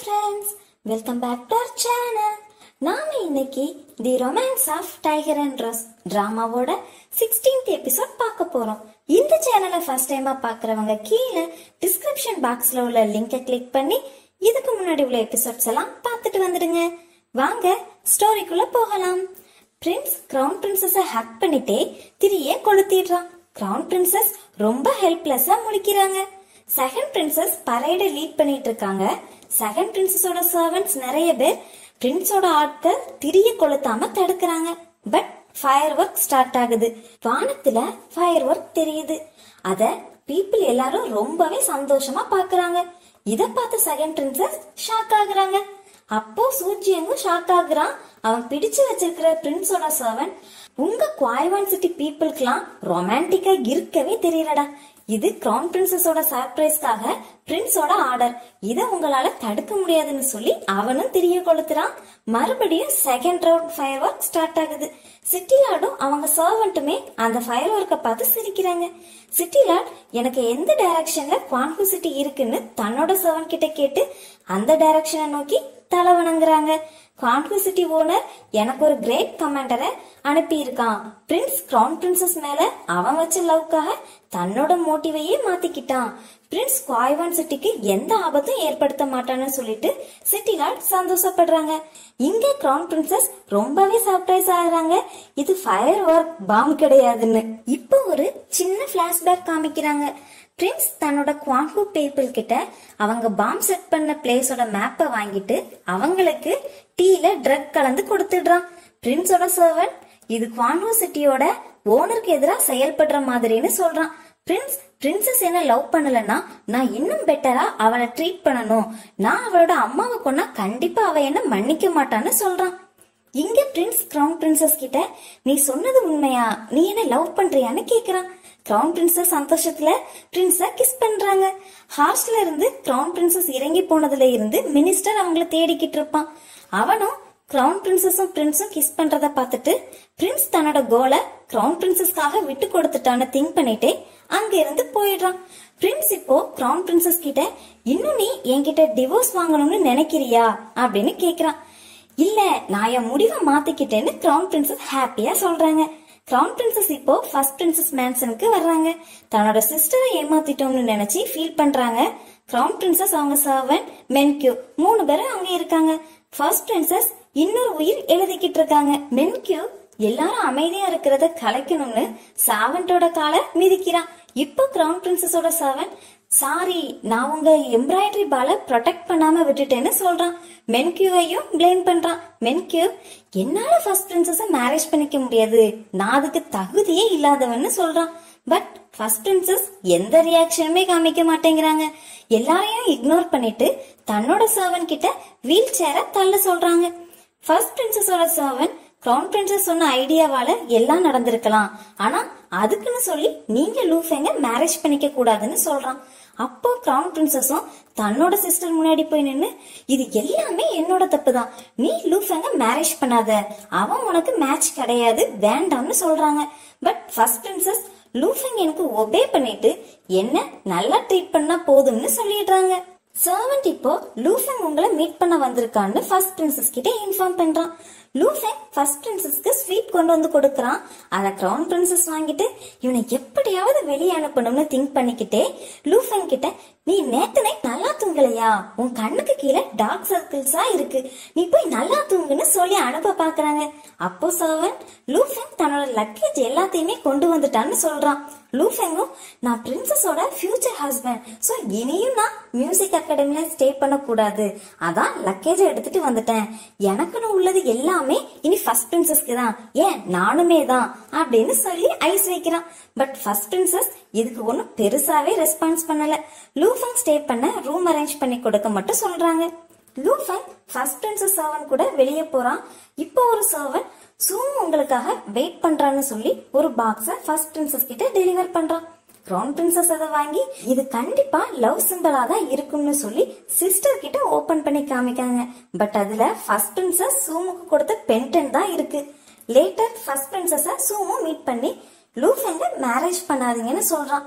friends welcome back to our channel நாம இன்னைக்கு the romance of tiger and rose டிராமாவோட sixteenth episode பார்க்க போறோம் இந்த சேனலை ஃபர்ஸ்ட் டைமா பார்க்கறவங்க கீழே டிஸ்கிரிப்ஷன் பாக்ஸ்ல உள்ள லிங்கை கிளிக் பண்ணி இதுக்கு முன்னாடி உள்ள எபிசோட்ஸ் எல்லாம் பார்த்துட்டு வந்துடுங்க வாங்க ஸ்டோரிக்குள்ள போகலாம் பிரின்ஸ் கிரவுன் பிரின்சஸ ஹக் பண்ணிட்டே திரியே கொளுத்திடுறான் கிரவுன் பிரின்சஸ் ரொம்ப ஹெல்ப்லெஸ்ஸா முழிக்கிறாங்க செகண்ட் பிரின்சஸ் பரேட லீட் பண்ணிட்டு இருக்காங்க செகண்ட் பிரின்சஸோட சர்வன்ட்ஸ் நிறைய பேர் பிரின்ஸோட ஆட்கள் திரிய கொளுத்தாம தடுக்கிறாங்க பட் ஃபயர் ஒர்க் ஸ்டார்ட் ஆகுது வானத்துல ஃபயர் ஒர்க் தெரியுது அத பீப்புள் எல்லாரும் ரொம்பவே சந்தோஷமா பாக்குறாங்க இத பார்த்த செகண்ட் பிரின்சஸ் ஷாக் ஆகுறாங்க அப்போ சூஜியங்கும் ஷாக் ஆகுறான் அவன் பிடிச்சு வச்சிருக்கிற பிரின்ஸோட சர்வன் உங்க குவாய்வான் சிட்டி பீப்புளுக்குலாம் ரொமான்டிக்கா இருக்கவே தெரியலடா இது கிரவுன் பிரின்சஸோட சர்ப்ரைஸ்க்காக பிரின்ஸோட ஆர்டர் இத உங்களால தடுக்க முடியாதுன்னு சொல்லி அவனும் திரிய கொளுத்துறான் மறுபடியும் second round firework start ஆகுது சிட்டிலாடும் அவங்க சர்வெண்ட்டுமே அந்த ஃபயர் ஒர்க்கை பார்த்து சிரிக்கிறாங்க சிட்டிலாட் எனக்கு எந்த டைரக்ஷன்ல குவான்ஹூ சிட்டி இருக்குன்னு தன்னோட சர்வன் கிட்ட கேட்டு அந்த டைரக்ஷனை நோக்கி தலை வணங்குறாங்க குவான்ஹூ சிட்டி ஓனர் எனக்கு ஒரு கிரேட் கமாண்டரை அனுப்பி இருக்கான் பிரின்ஸ் கிரவுன் பிரின்சஸ் மேல அவன் வச்ச லவ்க்காக தன்னோட மோட்டிவையே மாத்திக்கிட்டான் பிரின்ஸ் குவாய்வான் சிட்டிக்கு எந்த ஆபத்தும் ஏற்படுத்த மாட்டான்னு சொல்லிட்டு சிட்டிலாட் சந்தோஷப்படுறாங்க இங்க கிரவுன் பிரின்சஸ் ரொம்பவே சர்ப்ரைஸ் ஆகுறாங்க இது ஃபயர் ஒர்க் பாம் கிடையாதுன்னு இப்போ ஒரு சின்ன பிளாஷ்பேக் காமிக்கிறாங்க பிரின்ஸ் தன்னோட குவான்ஹூ பீப்புள் கிட்ட அவங்க பாம் செட் பண்ண பிளேஸோட மேப்பை வாங்கிட்டு அவங்களுக்கு டீல ட்ரக் கலந்து கொடுத்துடுறான் பிரின்ஸோட சர்வன் இது குவான்ஹூ சிட்டியோட ஓனருக்கு எதிராக செயல்படுற மாதிரின்னு சொல்றான் பிரின்ஸ் பிரின்சஸ் என்ன லவ் பண்ணலன்னா நான் இன்னும் பெட்டரா அவளை ட்ரீட் பண்ணணும் நான் அவளோட அம்மாவை கொன்னா கண்டிப்பா அவ என்ன மன்னிக்க மாட்டான்னு சொல்றான் இங்க பிரின்ஸ் கிரவுன் பிரின்சஸ் கிட்ட நீ சொன்னது உண்மையா நீ என்ன லவ் பண்றியான்னு கேக்குறான் கிரவுன் பிரின்சஸ் சந்தோஷத்துல பிரின்ஸ கிஸ் பண்றாங்க ஹார்ஸ்ல இருந்து கிரவுன் பிரின்சஸ் இறங்கி போனதுல இருந்து மினிஸ்டர் அவங்கள தேடிக்கிட்டு இருப்பான் அவனும் கிரவுன் பிரின்சஸும் பிரின்ஸும் கிஸ் பண்றத பார்த்துட்டு பிரின்ஸ் தன்னோட கோலை கிரவுன் பிரின்சஸ்க்காக விட்டு கொடுத்துட்டான்னு திங்க் பண்ணிட்டே அங்க இருந்து போயிடுறான் பிரின்ஸ் இப்போ கிரவுன் பிரின்சஸ் கிட்ட இன்னும் நீ என்கிட்ட டிவோர்ஸ் வாங்கணும்னு நினைக்கிறியா அப்படின்னு கேக்குறான் இல்ல நான் என் முடிவை மாத்திக்கிட்டேன்னு கிரவுன் பிரின்சஸ் ஹாப்பியா சொல்றாங்க கிரவுன் பிரின்சஸ் இப்போ ஃபர்ஸ்ட் பிரின்சஸ் மேன்சனுக்கு வர்றாங்க தன்னோட சிஸ்டரை ஏமாத்திட்டோம்னு நினைச்சு ஃபீல் பண்றாங்க கிரவுன் பிரின்சஸ் அவங்க சர்வன் மென்கியூ மூணு பேரும் அங்க இருக்காங்க ஃபர்ஸ்ட் பிரின்சஸ் இன்னொரு உயிர் எழுதிக்கிட்டு இருக்காங்க மென்கியூ எல்லாரும் அமைதியா இருக்கிறத கலைக்கணும்னு சாவன்டோட காலை மிதிக்கிறான் இப்போ கிரவுன் பிரின்சஸோட சர்வன் சாரி நான் உங்க எம்ப்ராய்டரி பால ப்ரொடெக்ட் பண்ணாம விட்டுட்டேன்னு சொல்றான் மென்கியூவையும் பிளேம் பண்றான் மென்கியூ என்னால ஃபர்ஸ்ட் பிரின்சஸ மேரேஜ் பண்ணிக்க முடியாது நான் அதுக்கு தகுதியே இல்லாதவன்னு சொல்றான் பட் ஃபர்ஸ்ட் பிரின்சஸ் எந்த ரியாக்ஷனுமே காமிக்க மாட்டேங்கிறாங்க எல்லாரையும் இக்னோர் பண்ணிட்டு தன்னோட சர்வன் கிட்ட வீல் சேரை தள்ள சொல்றாங்க ஃபர்ஸ்ட் பிரின்சஸோட சர்வன் கிரவுன் பிரின்சஸ் சொன்ன ஐடியாவால எல்லாம் நடந்திருக்கலாம் ஆனா அதுக்குன்னு சொல்லி நீங்க லூஃபெங்க மேரேஜ் பண்ணிக்க கூடாதுன்னு சொல்றான் அப்போ கிரவுன் பிரின்சஸும் தன்னோட சிஸ்டர் முன்னாடி போய் நின்னு இது எல்லாமே என்னோட தப்பு தான் நீ லூஃபெங்க மேரேஜ் பண்ணாத அவன் உனக்கு மேட்ச் கிடையாது வேண்டாம்னு சொல்றாங்க பட் ஃபர்ஸ்ட் பிரின்சஸ் லூஃபெங் எனக்கு ஒபே பண்ணிட்டு என்ன நல்லா ட்ரீட் பண்ணா போதும்னு சொல்லிடுறாங்க சர்வன்ட் இப்போ லூஃபெங் உங்களை மீட் பண்ண வந்திருக்கான்னு ஃபர்ஸ்ட் பிரின்சஸ் கிட்ட இன்ஃபார்ம் பண்றான் லூஃபெங் ஃபர்ஸ்ட் பிரின்சஸ்க்கு ஸ்வீட் கொண்டு வந்து கொடுக்கறான் அத கிரவுன் பிரின்சஸ் வாங்கிட்டு இவனை எப்படியாவது வெளியே அனுப்பணும்னு திங்க் பண்ணிக்கிட்டே லூஃபெங் கிட்ட நீ நேத்து நைட் நல்லா தூங்கலையா உன் கண்ணுக்கு கீழே டார்க் சர்க்கிள்ஸா இருக்கு நீ போய் நல்லா தூங்குன்னு சொல்லி அனுப்ப பாக்குறாங்க அப்போ சர்வன் லூஃபெங் தன்னோட லக்கேஜ் எல்லாத்தையுமே கொண்டு வந்துட்டான்னு சொல்றான் லூஃபெங்கும் நான் பிரின்சஸோட ஃபியூச்சர் ஹஸ்பண்ட் சோ இனியும் நான் மியூசிக் அகாடமில ஸ்டே பண்ணக்கூடாது அதான் லக்கேஜ் எடுத்துட்டு வந்துட்டேன் எனக்குன்னு உள்ளது எல்லாமே இனி ஃபர்ஸ்ட் பிரின்சஸ்க்கு தான் ஏன் நானுமே தான் அப்படின்னு சொல்லி ஐஸ் வைக்கிறான் பட் ஃபர்ஸ்ட் பிரின்சஸ் இதுக்கு ஒன்னும் பெருசாவே ரெஸ்பான்ஸ் பண்ணல லூஃபெங் ஸ்டே பண்ண ரூம் அரேஞ்ச் பண்ணி கொடுக்க மட்டும் சொல்றாங்க லூஃபெங் ஃபர்ஸ்ட் பிரின்சஸ் சர்வன் கூட வெளியே போறான் இப்போ ஒரு சர்வன் சூம் உங்களுக்காக வெயிட் பண்றான்னு சொல்லி ஒரு பாக்ஸ ஃபர்ஸ்ட் பிரின்சஸ் கிட்ட டெலிவர் பண்றான் கிரவுன் பிரின்சஸ் அதை வாங்கி இது கண்டிப்பா லவ் சிம்பிளா தான் இருக்கும்னு சொல்லி சிஸ்டர் கிட்ட ஓபன் பண்ணி காமிக்காங்க பட் அதுல ஃபர்ஸ்ட் பிரின்சஸ் சூமுக்கு கொடுத்த பென்டன் தான் இருக்கு லேட்டர் ஃபர்ஸ்ட் பிரின்சஸ சூமும் மீட் பண்ணி லூஃபெங்க மேரேஜ் பண்ணாதீங்கன்னு சொல்றான்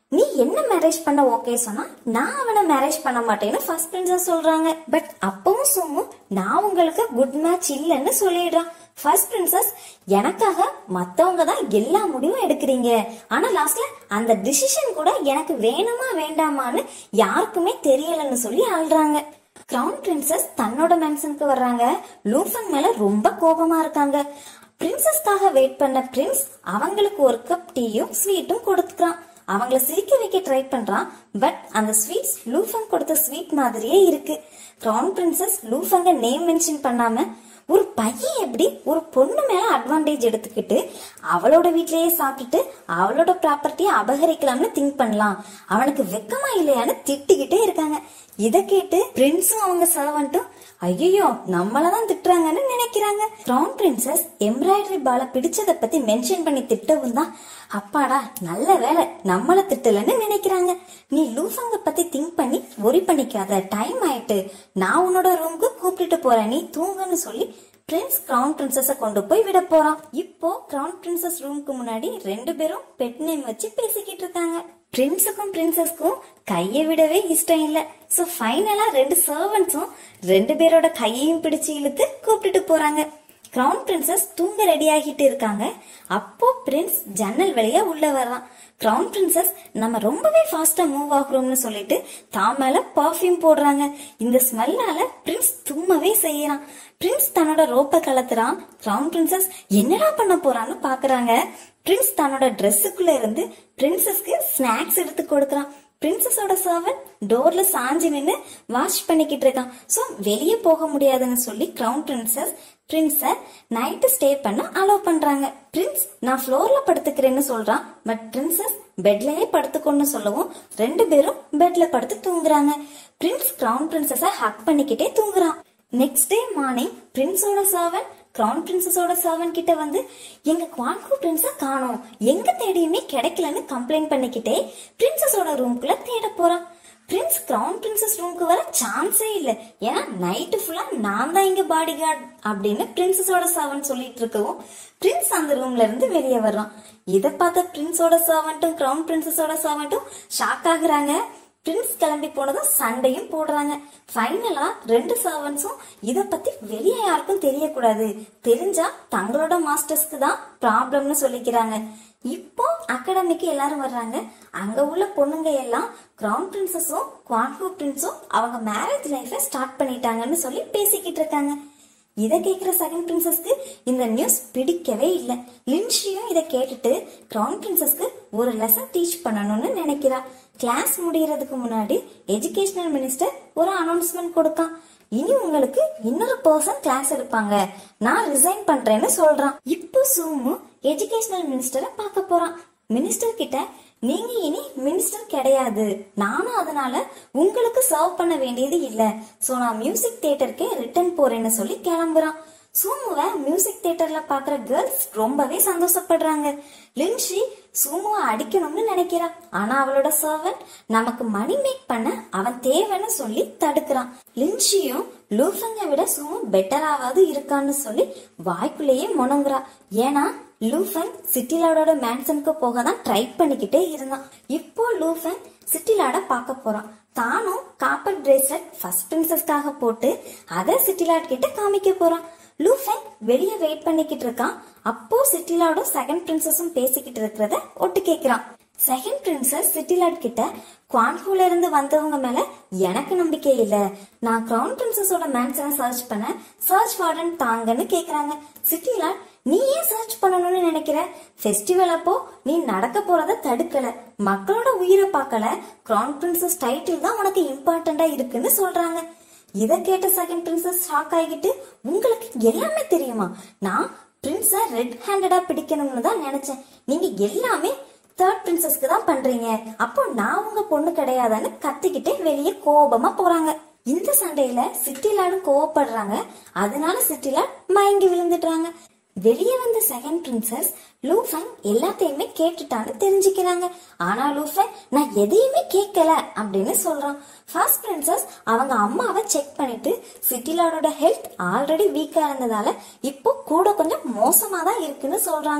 நீ என்ன மேரேஜ் பண்ண ஓகே சொன்னா நான் அவனை மேரேஜ் பண்ண மாட்டேன்னு ஃபர்ஸ்ட் பிரின்சஸ் சொல்றாங்க பட் அப்பவும் சும்மு நான் உங்களுக்கு குட் மேட்ச் இல்லைன்னு சொல்லிடுறான் ஃபர்ஸ்ட் பிரின்சஸ் எனக்காக மத்தவங்க தான் எல்லா முடிவும் எடுக்கிறீங்க ஆனா லாஸ்ட்ல அந்த டிசிஷன் கூட எனக்கு வேணுமா வேண்டாமான்னு யாருக்குமே தெரியலன்னு சொல்லி அழுறாங்க கிரவுன் பிரின்சஸ் தன்னோட மேன்சனுக்கு வர்றாங்க லூஃபன் மேல ரொம்ப கோபமா இருக்காங்க பிரின்சஸ்க்காக வெயிட் பண்ண பிரின்ஸ் அவங்களுக்கு ஒரு கப் டீயும் ஸ்வீட்டும் கொடுத்துக்கிறான் அவங்கள சிரிக்க வைக்க ட்ரை பண்றான் பட் அந்த ஸ்வீட்ஸ் லூஃபன் கொடுத்த ஸ்வீட் மாதிரியே இருக்கு கிரவுன் பிரின்சஸ் லூஃபங்க நேம் மென்ஷன் பண்ணாம ஒரு பையன் எப்படி ஒரு பொண்ணு மேல அட்வான்டேஜ் எடுத்துக்கிட்டு அவளோட வீட்லயே சாப்பிட்டுட்டு அவளோட ப்ராப்பர்ட்டியை அபகரிக்கலாம்னு திங்க் பண்ணலாம் அவனுக்கு வெக்கமா இல்லையான்னு திட்டிக்கிட்டே இருக்காங்க இத கேட்டு பிரின்ஸும் அவங்க சர்வன்ட்டும் ஐயோ நம்மளதான் திட்டுறாங்கன்னு நினைக்கிறாங்க கிரவுன் பிரின்சஸ் எம்ப்ராய்டரி பால பிடிச்சத பத்தி மென்ஷன் பண்ணி திட்டவும் தான் அப்பாடா நல்ல வேலை நம்மள திட்டலன்னு நினைக்கிறாங்க நீ லூஃபங்க பத்தி திங்க் பண்ணி ஒரி பண்ணிக்காத டைம் ஆயிட்டு நான் உன்னோட ரூமுக்கு கூப்பிட்டுட்டு போறேன் நீ தூங்குன்னு சொல்லி பிரின்ஸ் கிரவுன் பிரின்சஸ கொண்டு போய் விட போறான் இப்போ கிரவுன் பிரின்சஸ் ரூமுக்கு முன்னாடி ரெண்டு பேரும் பெட் நேம் வச்சு பேசிக்கிட்டு இருக்காங்க பிரின்ஸுக்கும் பிரின்சஸ்க்கும் கையை விடவே இஷ்டம் இல்ல சோ ஃபைனலா ரெண்டு சர்வன்ட்ஸும் ரெண்டு பேரோட கையையும் பிடிச்சு இழுத்து கூப்பிட்டுட்டு போறாங்க கிரவுன் பிரின்சஸ் தூங்க ரெடி ஆகிட்டு இருக்காங்க அப்போ பிரின்ஸ் ஜன்னல் வழியா உள்ள வர்றான் கிரவுன் பிரின்சஸ் நம்ம ரொம்பவே ஃபாஸ்டா மூவ் ஆகுறோம்னு சொல்லிட்டு தான் மேல பர்ஃபியூம் போடுறாங்க இந்த ஸ்மெல்லால பிரின்ஸ் தும்மவே செய்யறான் பிரின்ஸ் தன்னோட ரோப்ப கலத்துறான் கிரவுன் பிரின்சஸ் என்னடா பண்ண போறான்னு பாக்குறாங்க பிரின்ஸ் தன்னோட ட்ரெஸ்ஸுக்குள்ள இருந்து பிரின்சஸ்க்கு ஸ்நாக்ஸ் எடுத்து கொடுக்கறான் பிரின்சஸோட சர்வன் டோர்ல சாஞ்சு நின்னு வாஷ் பண்ணிக்கிட்டு இருக்கான் சோ வெளியே போக முடியாதுன்னு சொல்லி கிரவுன் பிரின்சஸ் பிரின்ஸ நைட்டு ஸ்டே பண்ண அலோவ் பண்றாங்க பிரின்ஸ் நான் ஃப்ளோர்ல படுத்துக்கிறேன்னு சொல்றான் பட் பிரின்சஸ் பெட்லயே படுத்துக்கோன்னு சொல்லவும் ரெண்டு பேரும் பெட்ல படுத்து தூங்குறாங்க பிரின்ஸ் கிரவுன் பிரின்சஸ ஹக் பண்ணிக்கிட்டே தூங்குறான் நெக்ஸ்ட் டே மார்னிங் பிரின்ஸோட சர்வன் கிரவுன் பிரின்சஸோட சர்வன் கிட்ட வந்து எங்க குவான்கு பிரின்ஸ காணோம் எங்க தேடியுமே கிடைக்கலன்னு கம்ப்ளைண்ட் பண்ணிக்கிட்டே பிரின்சஸோட ரூம்குள்ள தேட போறான் பிரின்ஸ் கிரவுன் பிரின்சஸ் ரூம்க்கு வர சான்ஸே இல்ல ஏன்னா நைட்டு ஃபுல்லா நான் தான் இங்க பாடி கார்டு அப்படின்னு பிரின்சஸோட சர்வன் சொல்லிட்டு இருக்கவும் பிரின்ஸ் அந்த ரூம்ல இருந்து வெளியே வர்றான் இத பார்த்த பிரின்ஸோட சர்வன்ட்டும் கிரவுன் பிரின்சஸோட சர்வன்ட்டும் ஷாக் ஆகுறாங்க பிரின்ஸ் கிளம்பி போனதும் சண்டையும் போடுறாங்க ஃபைனலா ரெண்டு சர்வன்ஸும் இத பத்தி வெளியே யாருக்கும் தெரியக்கூடாது தெரிஞ்சா தங்களோட மாஸ்டர்ஸ்க்கு தான் ப்ராப்ளம்னு சொல்லிக்கிறாங்க இப்போ அகாடமிக்கு எல்லாரும் வர்றாங்க அங்க உள்ள பொண்ணுங்க எல்லாம் கிரவுன் பிரின்சஸும் குவான்ஹூ பிரின்ஸும் அவங்க மேரேஜ் லைஃபை ஸ்டார்ட் பண்ணிட்டாங்கன்னு சொல்லி பேசிக்கிட்டு இருக்காங்க இத கேக்குற செகண்ட் பிரின்சஸ்க்கு இந்த நியூஸ் பிடிக்கவே இல்ல லின்ஷியும் இத கேட்டுட்டு கிரவுன் பிரின்சஸ்க்கு ஒரு லெசன் டீச் பண்ணணும்னு நினைக்கிறா கிளாஸ் முடியறதுக்கு முன்னாடி எஜுகேஷனல் மினிஸ்டர் ஒரு அனௌன்ஸ்மெண்ட் கொடுக்கான் இனி உங்களுக்கு இன்னொரு பர்சன் கிளாஸ் எடுப்பாங்க நான் ரிசைன் பண்றேன்னு சொல்றான் இப்போ சூமு எஜுகேஷனல் மினிஸ்டரை பார்க்க போறான் மினிஸ்டர் கிட்ட நீங்க இனி மினிஸ்டர் கிடையாது நானும் அதனால உங்களுக்கு சர்வ் பண்ண வேண்டியது இல்ல சோ நான் மியூசிக் தியேட்டருக்கே ரிட்டர்ன் போறேன்னு சொல்லி கிளம்புறான் சூமுவை மியூசிக் தியேட்டர்ல பாக்குற கேர்ள்ஸ் ரொம்பவே சந்தோஷப்படுறாங்க லின்ஷி சூமுவை அடிக்கணும்னு நினைக்கிறா ஆனா அவளோட சர்வன் நமக்கு மணி மேக் பண்ண அவன் தேவைன்னு சொல்லி தடுக்கிறான் லின்ஷியும் லூஃபங்க விட சூமு பெட்டராவது இருக்கான்னு சொல்லி வாய்க்குள்ளேயே முணங்குறா ஏன்னா லூஃபன் சிட்டிலாடோட மேன்சனுக்கு போக தான் ட்ரை பண்ணிக்கிட்டே இருந்தான் இப்போ லூஃபன் சிட்டிலாட பார்க்க போறான் தானும் காப்பர் பிரேஸ்லெட் ஃபர்ஸ்ட் பிரின்சஸ்க்காக போட்டு அதை சிட்டிலாட் கிட்ட காமிக்க போறான் லூஃபன் வெளியே வெயிட் பண்ணிக்கிட்டு இருக்கான் அப்போ சிட்டிலாடும் செகண்ட் பிரின்சஸும் பேசிக்கிட்டு இருக்கிறத ஒட்டு கேக்குறான் செகண்ட் பிரின்சஸ் சிட்டிலாட் கிட்ட குவான்ஹூல இருந்து வந்தவங்க மேல எனக்கு நம்பிக்கை இல்ல நான் கிரவுன் பிரின்சஸோட மேன்சனை சர்ச் பண்ண சர்ச் வார்டன் தாங்கன்னு கேக்குறாங்க சிட்டிலாட் நீ ஏன் சர்ச் பண்ணணும்னு நினைக்கிற ஃபெஸ்டிவல் அப்போ நீ நடக்க போறத தடுக்கல மக்களோட உயிரை பார்க்கல கிரவுன் பிரின்சஸ் டைட்டில் தான் உனக்கு இம்பார்ட்டண்டா இருக்குன்னு சொல்றாங்க இத கேட்ட செகண்ட் பிரின்சஸ் ஷாக் ஆகிட்டு உங்களுக்கு எல்லாமே தெரியுமா நான் பிரின்ஸ ரெட் ஹேண்டடா பிடிக்கணும்னு தான் நினைச்சேன் நீங்க எல்லாமே தேர்ட் பிரின்சஸ்க்கு தான் பண்றீங்க அப்போ நான் உங்க பொண்ணு கிடையாதான்னு கத்திக்கிட்டே வெளியே கோபமா போறாங்க இந்த சண்டையில சிட்டிலாடும் கோவப்படுறாங்க அதனால சிட்டிலாட் மயங்கி விழுந்துடுறாங்க வெளியே வந்த செகண்ட் பிரின்சஸ் லூஃபன் எல்லாத்தையுமே கேட்டுட்டான்னு தெரிஞ்சுக்கிறாங்க ஆனா லூஃபன் நான் எதையுமே கேட்கல அப்படின்னு சொல்றான் ஃபர்ஸ்ட் பிரின்சஸ் அவங்க அம்மாவை செக் பண்ணிட்டு சிட்டிலாடோட ஹெல்த் ஆல்ரெடி வீக்கா இருந்ததால இப்போ கூட கொஞ்சம் மோசமா தான் இருக்குன்னு சொல்றாங்க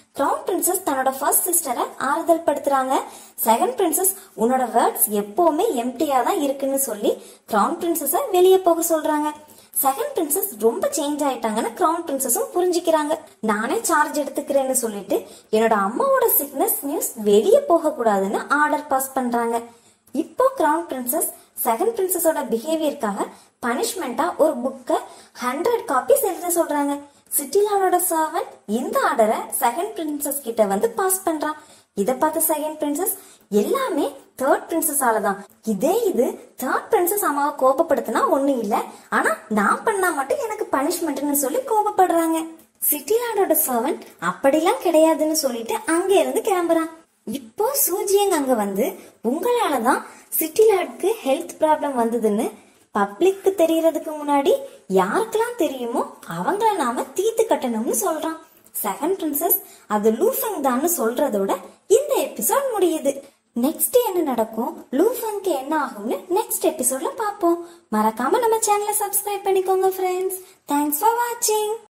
கிரவுன் பிரின்சஸ் தன்னோட ஃபர்ஸ்ட் சிஸ்டரை ஆறுதல் படுத்துறாங்க செகண்ட் பிரின்சஸ் உன்னோட வேர்ட்ஸ் எப்பவுமே எம்டியா தான் இருக்குன்னு சொல்லி கிரவுன் பிரின்சஸ வெளியே போக சொல்றாங்க செகண்ட் பிரின்சஸ் ரொம்ப சேஞ்ச் ஆயிட்டாங்கன்னு கிரவுன் பிரின்சஸும் புரிஞ்சுக்கிறாங்க நானே சார்ஜ் எடுத்துக்கிறேன்னு சொல்லிட்டு என்னோட அம்மாவோட சிக்னஸ் நியூஸ் வெளியே போக கூடாதுன்னு ஆர்டர் பாஸ் பண்றாங்க இப்போ கிரவுன் பிரின்சஸ் செகண்ட் பிரின்சஸோட பிஹேவியருக்காக பனிஷ்மெண்டா ஒரு புக்கை ஹண்ட்ரட் காப்பீஸ் எழுத சொல்றாங்க சிட்டிலானோட சர்வன்ட் இந்த ஆர்டரை செகண்ட் பிரின்சஸ் கிட்ட வந்து பாஸ் பண்றான் இத பார்த்த செகண்ட் பிரின்சஸ் எல்லாமே தேர்ட் பிரின்சஸால தான் இதே இது தேர்ட் பிரின்சஸ் அம்மாவை கோபப்படுத்தினா ஒண்ணு இல்ல ஆனா நான் பண்ணா மட்டும் எனக்கு பனிஷ்மெண்ட்னு சொல்லி கோபப்படுறாங்க சிட்டிலாடோட சர்வன்ட் அப்படிலாம் கிடையாதுன்னு சொல்லிட்டு அங்க இருந்து கிளம்புறான் இப்போ சூஜியங் அங்க வந்து உங்களாலதான் சிட்டிலாட்க்கு ஹெல்த் ப்ராப்ளம் வந்ததுன்னு பப்ளிக்கு தெரியறதுக்கு முன்னாடி யாருக்கெல்லாம் தெரியுமோ அவங்கள நாம தீத்து கட்டணும்னு சொல்றான் செகண்ட் பிரின்சஸ் அது லூஃபங் தான் சொல்றதோட இந்த எபிசோட் முடியுது நெக்ஸ்ட் என்ன நடக்கும் லூஃபங்க்கு என்ன ஆகும்னு நெக்ஸ்ட் எபிசோட்ல பாப்போம் மறக்காம நம்ம சேனலை சப்ஸ்கிரைப் பண்ணிக்கோங்க ஃப்ரெண்ட்ஸ் தேங்க்ஸ் ஃபார் வாட்சிங்